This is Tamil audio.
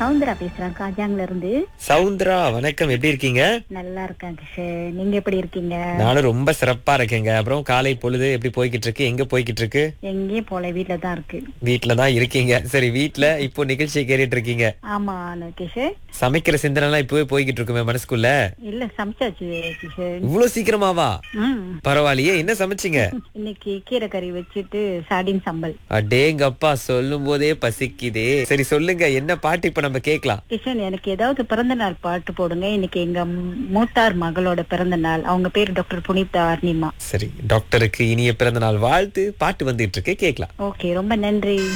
சவுந்தரா பேசுறேன் காஜாங்ல இருந்து சவுந்தரா வணக்கம் எப்படி இருக்கீங்க நல்லா இருக்கேன் கிஷன் நீங்க எப்படி இருக்கீங்க நானும் ரொம்ப சிறப்பா இருக்கேங்க அப்புறம் காலை பொழுது எப்படி போய்கிட்டு இருக்கு எங்க போய்கிட்டு இருக்கு எங்கேயும் போல வீட்ல தான் இருக்கு வீட்ல தான் இருக்கீங்க சரி வீட்ல இப்போ நிகழ்ச்சியை கேட்டுட்டு இருக்கீங்க ஆமா கிஷன் சமைக்கிற சிந்தனை எல்லாம் இப்பவே போய்கிட்டு இருக்குமே மனசுக்குள்ள இல்ல சமைச்சாச்சு கிஷன் இவ்வளவு சீக்கிரமாவா ம் பரவாயில்லையே என்ன சமைச்சீங்க இன்னைக்கு கீரை கறி வச்சுட்டு சாடின் சம்பல் அடேங்கப்பா சொல்லும் போதே பசிக்குதே சரி சொல்லுங்க என்ன பாட்டு இப்ப நம்ம கேட்கலாம் கிஷன் எனக்கு ஏதாவது பிறந்த நாள் பாட்டு போடுங்க இன்னைக்கு எங்க மூத்தார் மகளோட பிறந்த நாள் அவங்க பேர் டாக்டர் புனிதா அர்ணிமா சரி டாக்டருக்கு இனிய பிறந்த நாள் வாழ்த்து பாட்டு வந்துட்டு இருக்கு கேட்கலாம் ஓகே ரொம்ப நன்றி